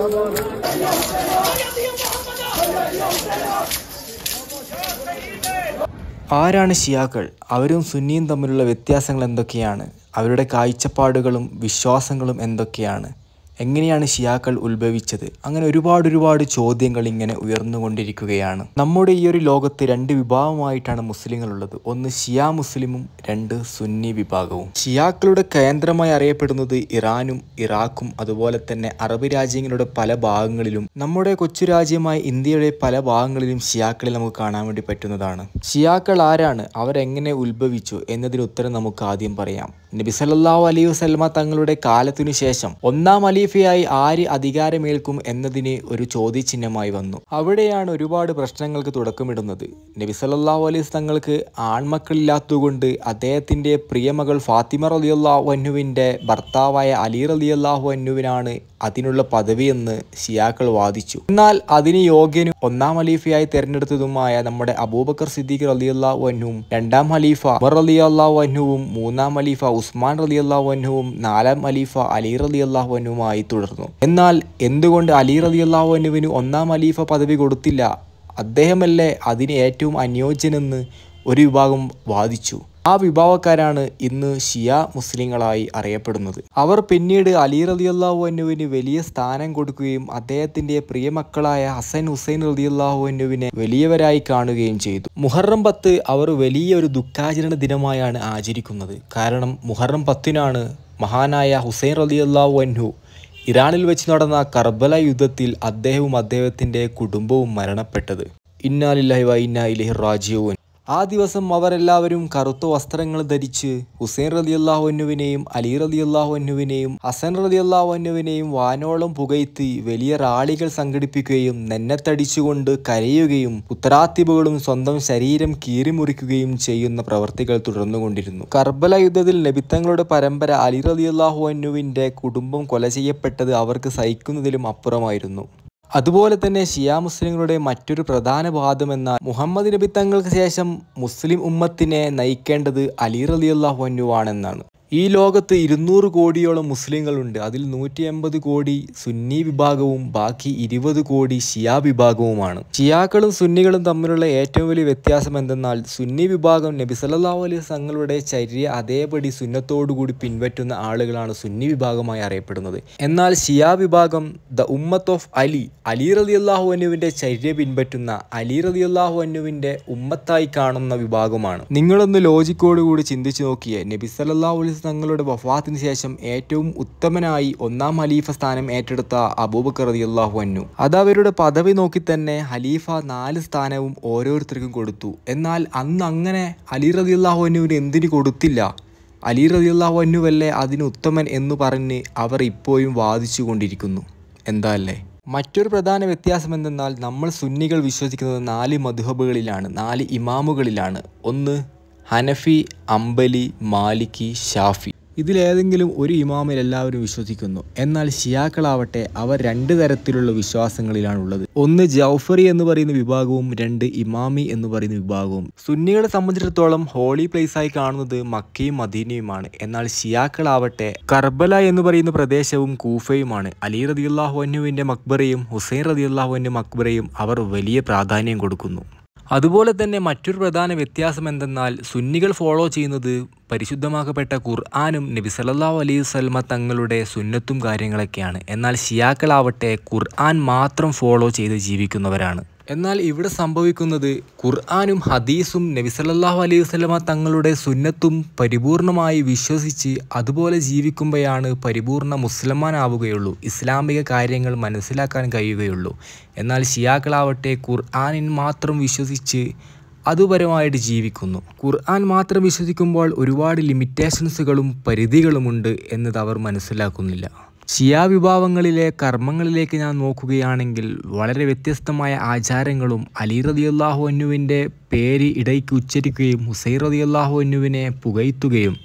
ആരാണ് ഷിയാക്കൾ അവരും സുന്നിയും തമ്മിലുള്ള വ്യത്യാസങ്ങൾ എന്തൊക്കെയാണ് അവരുടെ കാഴ്ചപ്പാടുകളും വിശ്വാസങ്ങളും എന്തൊക്കെയാണ് എങ്ങനെയാണ് ഷിയാക്കൾ ഉത്ഭവിച്ചത് അങ്ങനെ ഒരുപാട് ഒരുപാട് ചോദ്യങ്ങൾ ഇങ്ങനെ ഉയർന്നുകൊണ്ടിരിക്കുകയാണ് നമ്മുടെ ഈ ഒരു ലോകത്ത് രണ്ട് വിഭാഗമായിട്ടാണ് മുസ്ലിങ്ങളുള്ളത് ഒന്ന് ഷിയ മുസ്ലിമും രണ്ട് സുന്നി വിഭാഗവും ഷിയാക്കളുടെ കേന്ദ്രമായി അറിയപ്പെടുന്നത് ഇറാനും ഇറാഖും അതുപോലെ തന്നെ അറബ് രാജ്യങ്ങളുടെ പല ഭാഗങ്ങളിലും നമ്മുടെ കൊച്ചു രാജ്യമായ ഇന്ത്യയുടെ പല ഭാഗങ്ങളിലും ഷിയാക്കളെ നമുക്ക് കാണാൻ വേണ്ടി പറ്റുന്നതാണ് ഷിയാക്കൾ ആരാണ് അവരെങ്ങനെ ഉത്ഭവിച്ചു എന്നതിന് ഉത്തരം നമുക്ക് ആദ്യം പറയാം നബി സല്ലല്ലാഹു അലൈഹി വസല്ലമ തങ്ങളുടെ കാലത്തിനു ശേഷം ഒന്നാം ഖലീഫയായി ആര് അധികാരമേൽക്കും എന്നതിന് ഒരു ചോദ്യചിഹ്നമായി വന്നു അവിടെയാണ് ഒരുപാട് പ്രശ്നങ്ങൾക്ക് തുടക്കമിടുന്നത് നബി സല്ലല്ലാഹു അലൈഹി വസല്ലം തങ്ങൾക്ക് ആൺമക്കളില്ലാത്തതുകൊണ്ട് അദ്ദേഹത്തിന്റെ പ്രിയമകൾ ഫാത്തിമ റളിയല്ലാഹു അൻഹുവിന്റെ ഭർത്താവായ അലി റളിയല്ലാഹു അൻഹുവിനാണ് അതിനുള്ള പദവിയെന്ന് ഷിയാക്കൾ വാദിച്ചു എന്നാൽ അതിന് യോഗ്യനും ഒന്നാം ഖലീഫയായി തെരഞ്ഞെടുത്തതുമായ നമ്മുടെ അബൂബക്കർ സിദ്ദീഖ് റളിയല്ലാഹു അൻഹുവും രണ്ടാം ഖലീഫ ഉമർ റളിയല്ലാഹു അൻഹുവും മൂന്നാം ഖലീഫ ഉസ്മാൻ റളിയല്ലാഹു അൻഹുവും നാലാം ഖലീഫ അലി റളിയല്ലാഹു അൻഹുവുമായി തുടർന്നു എന്നാൽ എന്തുകൊണ്ട് അലി റളിയല്ലാഹു അൻഹുവിന് ഒന്നാം ഖലീഫ പദവി കൊടുത്തില്ല അദ്ദേഹമല്ലേ അതിന് ഏറ്റവും അനുയോജ്യനെന്ന് ഒരു വിഭാഗം വാദിച്ചു ആ വിഭാഗക്കാരാണ് ഇന്ന് ഷിയ മുസ്ലിങ്ങളായി അറിയപ്പെടുന്നത് അവർ പിന്നീട് അലി റളിയല്ലാഹു അന്നുവിന് വലിയ സ്ഥാനം കൊടുക്കുകയും അദ്ദേഹത്തിന്റെ പ്രിയമക്കളായ ഹസൻ ഹുസൈൻ റളിയല്ലാഹു അന്നുവിനെ വലിയവരായി കാണുകയും ചെയ്തു മുഹറം പത്ത് അവർ വലിയൊരു ദുഃഖാചരണ ദിനമായാണ് ആചരിക്കുന്നത് കാരണം മുഹറം പത്തിനാണ് മഹാനായ ഹുസൈൻ റളിയല്ലാഹു അൻഹു ഇറാനിൽ വെച്ച് നടന്ന കർബല യുദ്ധത്തിൽ അദ്ദേഹവും അദ്ദേഹത്തിന്റെ കുടുംബവും മരണപ്പെട്ടത് ഇന്നാലില്ലാഹി വ ഇന്നാ ഇലൈഹി റാജിഊൻ ആ ദിവസം അവരെല്ലാവരും കറുത്ത വസ്ത്രങ്ങൾ ധരിച്ച് ഹുസൈൻ റലി അള്ളാഹുവിനെയും അലി റലി അള്ളാഹുവിനെയും ഹസൻ റലി അള്ളാഹുവിനെയും വാനോളം പുകയ്ത്തി വലിയ റാളികൾ സംഘടിപ്പിക്കുകയും നെന്നത്തടിച്ചുകൊണ്ട് കരയുകയും ഉത്തരാത്തിബുകളും സ്വന്തം ശരീരം കീറിമുറിക്കുകയും ചെയ്യുന്ന പ്രവർത്തികൾ തുടർന്നുകൊണ്ടിരുന്നു കർബല യുദ്ധത്തിൽ നബിത്തങ്ങളുടെ പരമ്പര അലി റലി അള്ളാഹുവിന്റെ കുടുംബം കൊല ചെയ്യപ്പെട്ടത് അവർക്ക് സഹിക്കുന്നതിലും അപ്പുറമായിരുന്നു അതുപോലെ തന്നെ ഷിയ മുസ്ലിങ്ങളുടെ മറ്റൊരു പ്രധാന വാദം എന്നാൽ മുഹമ്മദ് നബി തങ്ങൾക്ക് ശേഷം മുസ്ലിം ഉമ്മത്തിനെ നയിക്കേണ്ടത് അലി റലിയല്ലാഹു അന്നുവാണെന്നാണ് ഈ ലോകത്ത് ഇരുന്നൂറ് കോടിയോളം മുസ്ലിങ്ങളുണ്ട് അതിൽ നൂറ്റി എൺപത് കോടി സുന്നി വിഭാഗവും ബാക്കി ഇരുപത് കോടി ഷിയ വിഭാഗവുമാണ് ഷിയാക്കളും സുന്നികളും തമ്മിലുള്ള ഏറ്റവും വലിയ വ്യത്യാസം എന്തെന്നാൽ സുന്നി വിഭാഗം നബി സല്ലല്ലാഹു അലൈഹി തങ്ങളുടെ ചര്യ അതേപടി സുന്നത്തോടുകൂടി പിൻപറ്റുന്ന ആളുകളാണ് സുന്നി വിഭാഗമായി അറിയപ്പെടുന്നത് എന്നാൽ ഷിയ വിഭാഗം ദ ഉമ്മത്ത് ഓഫ് അലി അലി റലി അള്ളാഹു അനുവിന്റെ ചര്യ പിൻപറ്റുന്ന അലി റലി അള്ളാഹു അനുവിന്റെ ഉമ്മത്തായി കാണുന്ന വിഭാഗമാണ് നിങ്ങളൊന്ന് ലോജിക്കോടുകൂടി ചിന്തിച്ചു നോക്കിയേ നബി സല്ലല്ലാഹു അലൈഹി തങ്ങളുടെ വഫാത്തിന് ശേഷം ഏറ്റവും ഉത്തമനായി ഒന്നാം ഖലീഫ സ്ഥാനം ഏറ്റെടുത്ത അബൂബക്കർ റതി അള്ളാഹു അന്നു അത് അവരുടെ പദവി നോക്കി തന്നെ ഖലീഫ നാല് സ്ഥാനവും ഓരോരുത്തർക്കും കൊടുത്തു എന്നാൽ അന്ന് അങ്ങനെ അലി റതി അള്ളാഹു അന്നുവിന് എന്തിനു കൊടുത്തില്ല അലി റതി അള്ളാഹു അന്നുവല്ലേ അതിന് ഉത്തമൻ എന്ന് പറഞ്ഞ് അവർ ഇപ്പോഴും വാദിച്ചു കൊണ്ടിരിക്കുന്നു എന്താ അല്ലേ മറ്റൊരു പ്രധാന വ്യത്യാസം എന്തെന്നാൽ നമ്മൾ സുന്നികൾ വിശ്വസിക്കുന്നത് നാല് മധുഹബുകളിലാണ് നാല് ഇമാമുകളിലാണ് ഒന്ന് ഹനഫി അംബലി മാലിക്കി ഷാഫി ഇതിലേതെങ്കിലും ഒരു ഇമാമിൽ എല്ലാവരും വിശ്വസിക്കുന്നു എന്നാൽ ഷിയാക്കളാവട്ടെ അവർ രണ്ട് തരത്തിലുള്ള വിശ്വാസങ്ങളിലാണുള്ളത് ഒന്ന് ജൗഫറി എന്ന് പറയുന്ന വിഭാഗവും രണ്ട് ഇമാമി എന്ന് പറയുന്ന വിഭാഗവും സുന്നികളെ സംബന്ധിച്ചിടത്തോളം ഹോളി പ്ലേസ് ആയി കാണുന്നത് മക്കയും മദീനയുമാണ് എന്നാൽ ഷിയാക്കളാവട്ടെ കർബല എന്ന് പറയുന്ന പ്രദേശവും കൂഫയുമാണ് അലി റതിയുല്ലാഹു അന്നുവിൻ്റെ മക്ബറയും ഹുസൈൻ റതിയുല്ലാഹു അന്നു മക്ബറയും അവർ വലിയ പ്രാധാന്യം കൊടുക്കുന്നു അതുപോലെ തന്നെ മറ്റൊരു പ്രധാന വ്യത്യാസം എന്തെന്നാൽ സുന്നികൾ ഫോളോ ചെയ്യുന്നത് പരിശുദ്ധമാക്കപ്പെട്ട ഖുർആാനും നബി സല്ലല്ലാഹു അലൈഹി വസല്ലമ തങ്ങളുടെ സുന്നത്തും കാര്യങ്ങളൊക്കെയാണ് എന്നാൽ ഷിയാക്കളാവട്ടെ ഖുർആൻ മാത്രം ഫോളോ ചെയ്ത് ജീവിക്കുന്നവരാണ് എന്നാൽ ഇവിടെ സംഭവിക്കുന്നത് ഖുർആാനും ഹദീസും നബി സല്ലല്ലാഹു അലൈഹി വസല്ലമ തങ്ങളുടെ സുന്നത്തും പരിപൂർണമായി വിശ്വസിച്ച് അതുപോലെ ജീവിക്കുമ്പോഴാണ് പരിപൂർണ മുസ്ലിമാനാവുകയുള്ളൂ ഇസ്ലാമിക കാര്യങ്ങൾ മനസ്സിലാക്കാൻ കഴിയുകയുള്ളൂ എന്നാൽ ഷിയാക്കളാവട്ടെ ഖുർആാനിൽ മാത്രം വിശ്വസിച്ച് അതുപരമായിട്ട് ജീവിക്കുന്നു ഖുർആൻ മാത്രം വിശ്വസിക്കുമ്പോൾ ഒരുപാട് ലിമിറ്റേഷൻസുകളും പരിധികളുമുണ്ട് എന്നത് അവർ മനസ്സിലാക്കുന്നില്ല ഷിയ വിഭാഗങ്ങളിലെ കർമ്മങ്ങളിലേക്ക് ഞാൻ നോക്കുകയാണെങ്കിൽ വളരെ വ്യത്യസ്തമായ ആചാരങ്ങളും അലി റതിയല്ലാഹു അന്നുവിൻ്റെ പേര് ഇടയ്ക്ക് ഉച്ചരിക്കുകയും ഹുസൈൻ റതിയല്ലാഹു അന്നുവിനെ പുകയ്ത്തുകയും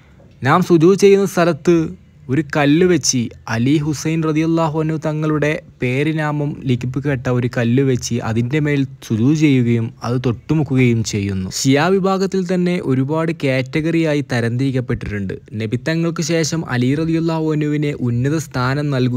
നാം സുജു ചെയ്യുന്ന സ്ഥലത്ത് ഒരു കല്ല് വെച്ച് അലി ഹുസൈൻ റതിയല്ലാഹു അന്നു തങ്ങളുടെ പേരിനാമം ലിഖിപ്പിക്കപ്പെട്ട ഒരു കല്ല് വെച്ച് അതിൻ്റെ മേൽ സുജു ചെയ്യുകയും അത് തൊട്ടുമുക്കുകയും ചെയ്യുന്നു ഷിയ വിഭാഗത്തിൽ തന്നെ ഒരുപാട് കാറ്റഗറിയായി തരംതിരിക്കപ്പെട്ടിട്ടുണ്ട് നബിത്തങ്ങൾക്ക് ശേഷം അലി റതിയല്ലാഹു അനുവിനെ ഉന്നത സ്ഥാനം നൽകുകയും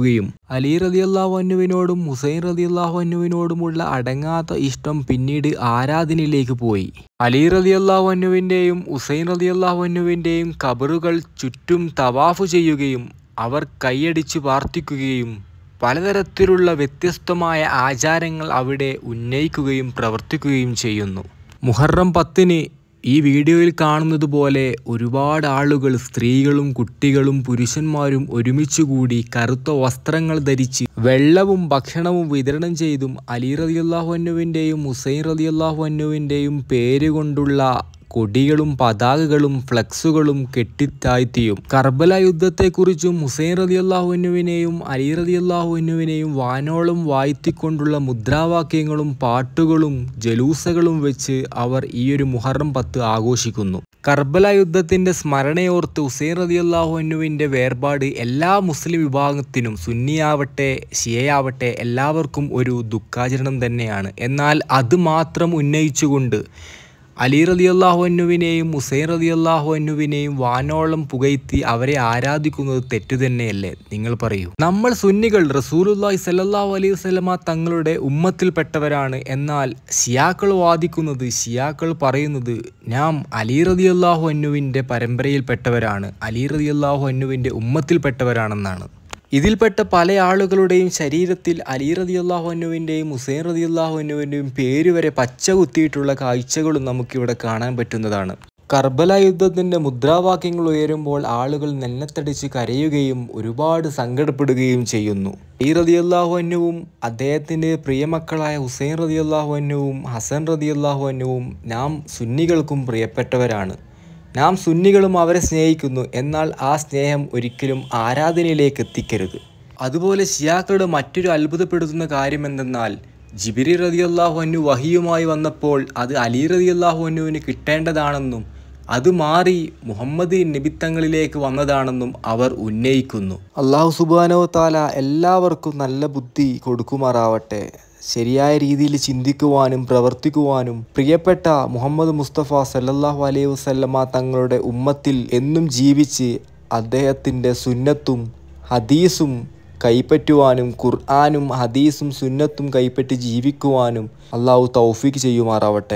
അലി റതിയല്ലാഹു അന്നുവിനോടും ഹുസൈൻ റതിയല്ലാഹു അന്നുവിനോടുമുള്ള അടങ്ങാത്ത ഇഷ്ടം പിന്നീട് ആരാധനയിലേക്ക് പോയി അലി റതിയല്ലാഹു അന്നുവിൻ്റെയും ഹുസൈൻ റതിയല്ലാഹു അന്നുവിൻ്റെയും കബറുകൾ ചുറ്റും തവാഫ് ചെയ്യുകയും അവർ കൈയടിച്ച് പ്രാർത്ഥിക്കുകയും പലതരത്തിലുള്ള വ്യത്യസ്തമായ ആചാരങ്ങൾ അവിടെ ഉന്നയിക്കുകയും പ്രവർത്തിക്കുകയും ചെയ്യുന്നു മുഹറം പത്തിന് ഈ വീഡിയോയിൽ കാണുന്നത് പോലെ ഒരുപാട് ആളുകൾ സ്ത്രീകളും കുട്ടികളും പുരുഷന്മാരും ഒരുമിച്ച് കൂടി കറുത്ത വസ്ത്രങ്ങൾ ധരിച്ച് വെള്ളവും ഭക്ഷണവും വിതരണം ചെയ്തും അലി റതിയല്ലാഹു അന്നുവിൻ്റെയും ഹുസൈൻ റതിയല്ലാഹു അന്നുവിൻ്റെയും പേര് കൊണ്ടുള്ള കൊടികളും പതാകകളും ഫ്ലക്സുകളും കെട്ടിത്താഴ്ത്തിയും കർബല യുദ്ധത്തെക്കുറിച്ചും ഹുസൈൻ റതിയല്ലാഹുവിനുവിനെയും അലി റതിയല്ലാഹുവിനുവിനെയും വാനോളം വാഴ്ത്തിക്കൊണ്ടുള്ള മുദ്രാവാക്യങ്ങളും പാട്ടുകളും ജലൂസകളും വെച്ച് അവർ ഈ ഒരു മുഹറം പത്ത് ആഘോഷിക്കുന്നു കർബല യുദ്ധത്തിന്റെ സ്മരണയോർത്ത് ഹുസൈൻ റതിയല്ലാഹു അന്നുവിൻ്റെ വേർപാട് എല്ലാ മുസ്ലിം വിഭാഗത്തിനും സുന്നിയാവട്ടെ ഷിയയാവട്ടെ എല്ലാവർക്കും ഒരു ദുഃഖാചരണം തന്നെയാണ് എന്നാൽ അത് മാത്രം ഉന്നയിച്ചുകൊണ്ട് അലി റതി അള്ളാഹു അന്നുവിനെയും ഹുസൈൻ റതി അള്ളാഹു അന്നുവിനെയും വാനോളം പുകഴ്ത്തി അവരെ ആരാധിക്കുന്നത് തെറ്റു തന്നെയല്ലേ നിങ്ങൾ പറയൂ നമ്മൾ സുന്നികൾ റസൂലുല്ലാഹി സല്ലല്ലാഹു അലൈഹി വസല്ലമ തങ്ങളുടെ ഉമ്മത്തിൽപ്പെട്ടവരാണ് എന്നാൽ ഷിയാക്കൾ വാദിക്കുന്നത് ഷിയാക്കൾ പറയുന്നത് നാം അലി റതി അള്ളാഹു അന്നുവിൻ്റെ പരമ്പരയിൽപ്പെട്ടവരാണ് അലി റതി അള്ളാഹു അന്നുവിൻ്റെ ഉമ്മത്തിൽപ്പെട്ടവരാണെന്നാണ് ഇതിൽപ്പെട്ട പല ആളുകളുടെയും ശരീരത്തിൽ അലി റതി അള്ളാഹു അന്നുവിൻ്റെയും ഹുസൈൻ റതി അള്ളാഹു അന്നുവിൻ്റെയും പേര് വരെ പച്ച കുത്തിയിട്ടുള്ള കാഴ്ചകളും നമുക്കിവിടെ കാണാൻ പറ്റുന്നതാണ് കർബല യുദ്ധത്തിൻ്റെ മുദ്രാവാക്യങ്ങൾ ഉയരുമ്പോൾ ആളുകൾ നെന്നത്തടിച്ച് കരയുകയും ഒരുപാട് സങ്കടപ്പെടുകയും ചെയ്യുന്നു ഈ റതി അള്ളാഹു അന്നുവും അദ്ദേഹത്തിൻ്റെ പ്രിയമക്കളായ ഹുസൈൻ റതി അള്ളാഹു അന്നുവും ഹസൻ റതി അള്ളാഹു അന്നുവും നാം സുന്നികൾക്കും പ്രിയപ്പെട്ടവരാണ് നാം സുന്നികളും അവരെ സ്നേഹിക്കുന്നു എന്നാൽ ആ സ്നേഹം ഒരിക്കലും ആരാധനയിലേക്ക് എത്തിക്കരുത് അതുപോലെ ഷിയാക്കളുടെ മറ്റൊരു അത്ഭുതപ്പെടുത്തുന്ന കാര്യം എന്തെന്നാൽ ജിബിരി റതിയല്ലാഹു അന്നു വഹിയുമായി വന്നപ്പോൾ അത് അലി റതിയല്ലാഹു അന്നുവിന് കിട്ടേണ്ടതാണെന്നും അത് മാറി മുഹമ്മദ് നിബിത്തങ്ങളിലേക്ക് വന്നതാണെന്നും അവർ ഉന്നയിക്കുന്നു അള്ളാഹു സുബാനോ താല എല്ലാവർക്കും നല്ല ബുദ്ധി കൊടുക്കുമാറാവട്ടെ ശരിയായ രീതിയിൽ ചിന്തിക്കുവാനും പ്രവർത്തിക്കുവാനും പ്രിയപ്പെട്ട മുഹമ്മദ് മുസ്തഫ സല്ലല്ലാഹു അലൈഹി വസല്ലമ തങ്ങളുടെ ഉമ്മത്തിൽ എന്നും ജീവിച്ച് അദ്ദേഹത്തിൻ്റെ സുന്നത്തും ഹദീസും കൈപ്പറ്റുവാനും ഖുർആാനും ഹദീസും സുന്നത്തും കൈപ്പറ്റി ജീവിക്കുവാനും അള്ളാഹു തൗഫീക്ക് ചെയ്യുമാറാവട്ടെ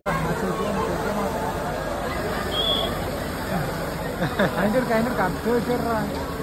അതിൻ്റെ ഒരു അതിൻ്റെ കത്ത് വെച്ചിട്ടാ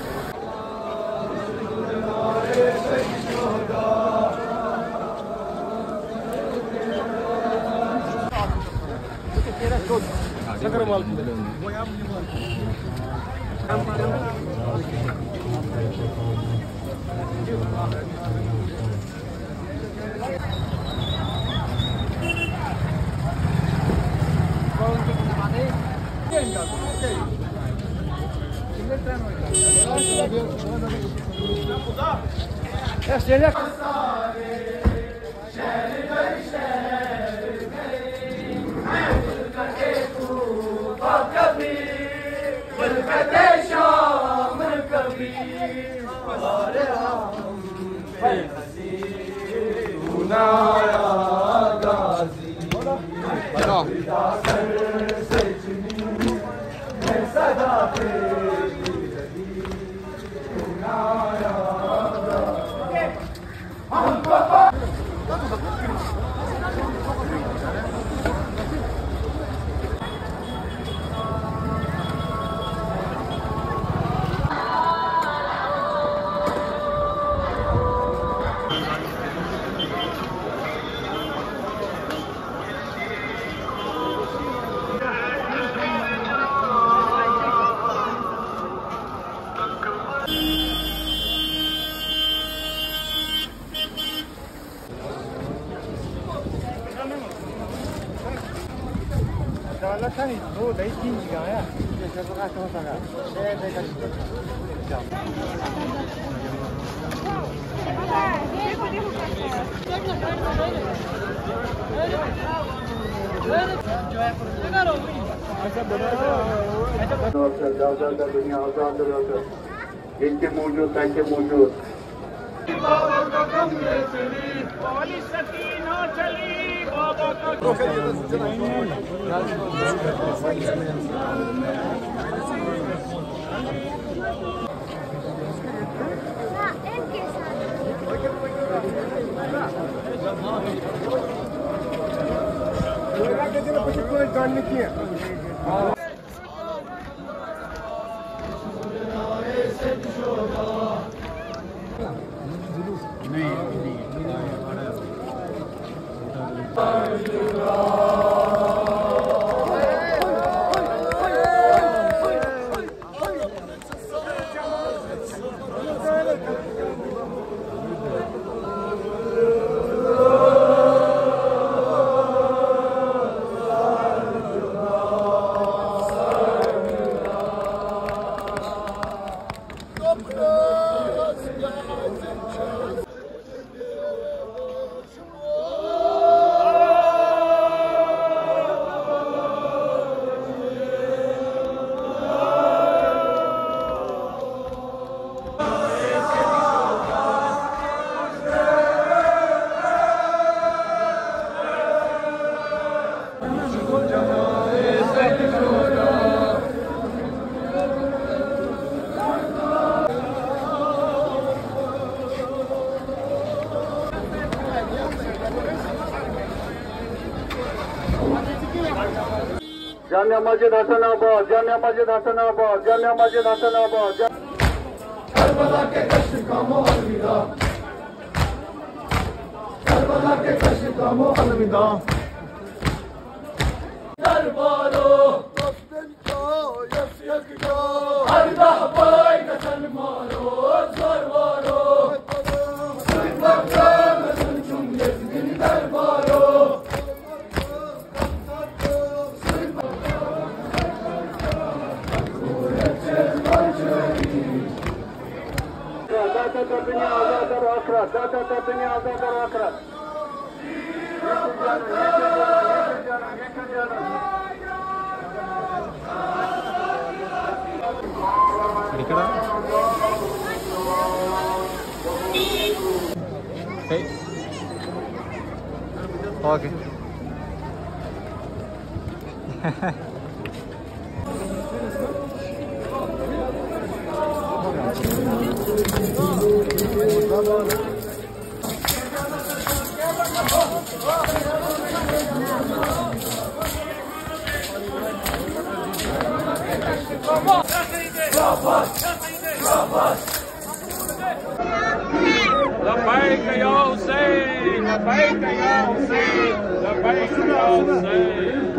လက်ထက်နေတို့ဒိတ်ကြီးကြီးကရဒီစကားဆောစားကအဲဒါကကြောင် जिनके मौजूद तैसे मौजूद हाँ, एक के साथ Jamia Masjid Hasanabad, Jamia Masjid Hasanabad, Jamia Masjid Hasanabad. Jam- Data Tapini Azadar Akra, Data Tapini Azadar Akra. പിടിക്കടാ ഓക്കെ لبيك يا حسين لبيك يا حسين لبيك يا حسين